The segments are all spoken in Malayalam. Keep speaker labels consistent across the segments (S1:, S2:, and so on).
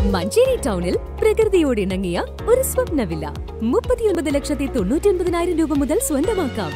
S1: മഞ്ചേരി ടൗണിൽ പ്രകൃതിയോട് ഇണങ്ങിയ ഒരു സ്വപ്ന വില്ല മുപ്പത്തിയൊൻപത് ലക്ഷത്തി തൊണ്ണൂറ്റി ഒൻപതിനായിരം രൂപ മുതൽ സ്വന്തമാക്കാം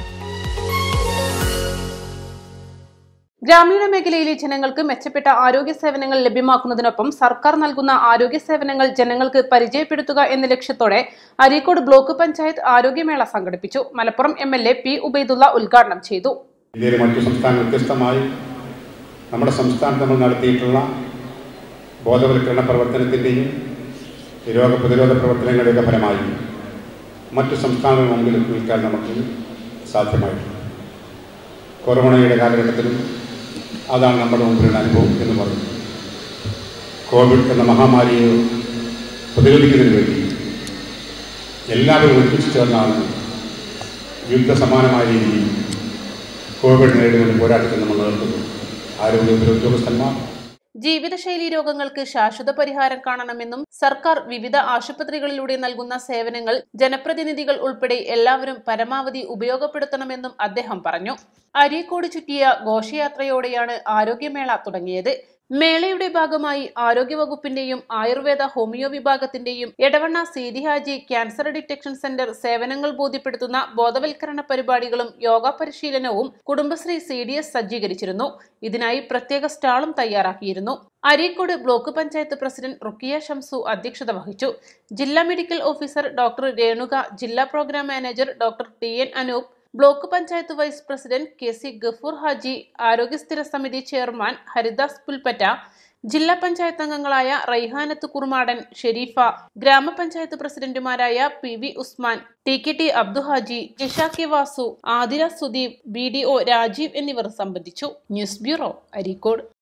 S2: ഗ്രാമീണ മേഖലയിലെ ജനങ്ങൾക്ക് മെച്ചപ്പെട്ട ആരോഗ്യ സേവനങ്ങൾ ലഭ്യമാക്കുന്നതിനൊപ്പം സർക്കാർ നൽകുന്ന ആരോഗ്യ സേവനങ്ങൾ ജനങ്ങൾക്ക് പരിചയപ്പെടുത്തുക എന്ന ലക്ഷ്യത്തോടെ അരീക്കോട് ബ്ലോക്ക് പഞ്ചായത്ത് ആരോഗ്യമേള സംഘടിപ്പിച്ചു Malappuram M L A P Ubaidulla ഉദ്ഘാടനം ചെയ്തു
S3: ഇന്ത്യയിലെ മറ്റു സംസ്ഥാനം വ്യത്യസ്തമായി നമ്മുടെ സംസ്ഥാനത്ത് നമ്മൾ നടത്തിയിട്ടുള്ള ബോധവൽക്കരണ പ്രവർത്തനത്തിൻ്റെയും രോഗപ്രതിരോധ പ്രവർത്തനങ്ങളുടെയൊക്കെ ഫലമായി മറ്റു സംസ്ഥാനങ്ങൾ മുമ്പിൽ നിൽക്കാൻ നമുക്ക് സാധ്യമായിട്ടുണ്ട് കൊറോണയുടെ കാലഘട്ടത്തിലും അതാണ് നമ്മുടെ മുമ്പിലുള്ള അനുഭവം എന്ന് പറയുന്നത് കോവിഡ് എന്ന മഹാമാരിയെ പ്രതിരോധിക്കുന്നതിന് വേണ്ടി എല്ലാവരും ഒരുമിച്ച് ചേർന്നാണ് യുദ്ധസമാനമായ രീതിയിൽ കോവിഡ് നേരിടുന്ന പോരാട്ടത്തിൽ നമ്മൾ നടത്തുന്നു ആരോഗ്യ ഉദ്യോഗസ്ഥന്മാർ
S2: ജീവിതശൈലി രോഗങ്ങൾക്ക് ശാശ്വത പരിഹാരം കാണണമെന്നും സർക്കാർ വിവിധ ആശുപത്രികളിലൂടെ നൽകുന്ന സേവനങ്ങൾ ജനപ്രതിനിധികൾ ഉൾപ്പെടെ എല്ലാവരും പരമാവധി ഉപയോഗപ്പെടുത്തണമെന്നും അദ്ദേഹം പറഞ്ഞു അരീക്കോട് ചുറ്റിയ ഘോഷയാത്രയോടെയാണ് ആരോഗ്യമേള തുടങ്ങിയത് മേളയുടെ ഭാഗമായി ആരോഗ്യവകുപ്പിന്റെയും ആയുർവേദ ഹോമിയോ വിഭാഗത്തിന്റെയും Edavanna Seethihaji cancer detection centre സേവനങ്ങൾ ബോധ്യപ്പെടുത്തുന്ന ബോധവൽക്കരണ പരിപാടികളും യോഗ പരിശീലനവും കുടുംബശ്രീ സി ഡി എസ് സജ്ജീകരിച്ചിരുന്നു ഇതിനായി പ്രത്യേക സ്റ്റാളും തയ്യാറാക്കിയിരുന്നു അരീക്കോട് ബ്ലോക്ക് പഞ്ചായത്ത് പ്രസിഡന്റ് റുക്കിയ ഷംസു അധ്യക്ഷത വഹിച്ചു ജില്ലാ മെഡിക്കൽ ഓഫീസർ ഡോക്ടർ രേണുക ജില്ലാ programme manager doctor T N Anoop block panchayat vice president K C Gafoor Haji ആരോഗ്യസ്ഥിര സമിതി ചെയർമാൻ ഹരിദാസ് പുൽപ്പറ്റ ജില്ലാ പഞ്ചായത്ത് അംഗങ്ങളായ റൈഹാനത്ത് കുറുമാടൻ ഷെരീഫ ഗ്രാമപഞ്ചായത്ത് പ്രസിഡന്റുമാരായ P V Usman T K T Abduhaji Jisha K Vasu Athira Sudeep B D O Rajeev എന്നിവർ സംബന്ധിച്ചു ന്യൂസ് ബ്യൂറോ അരീക്കോട്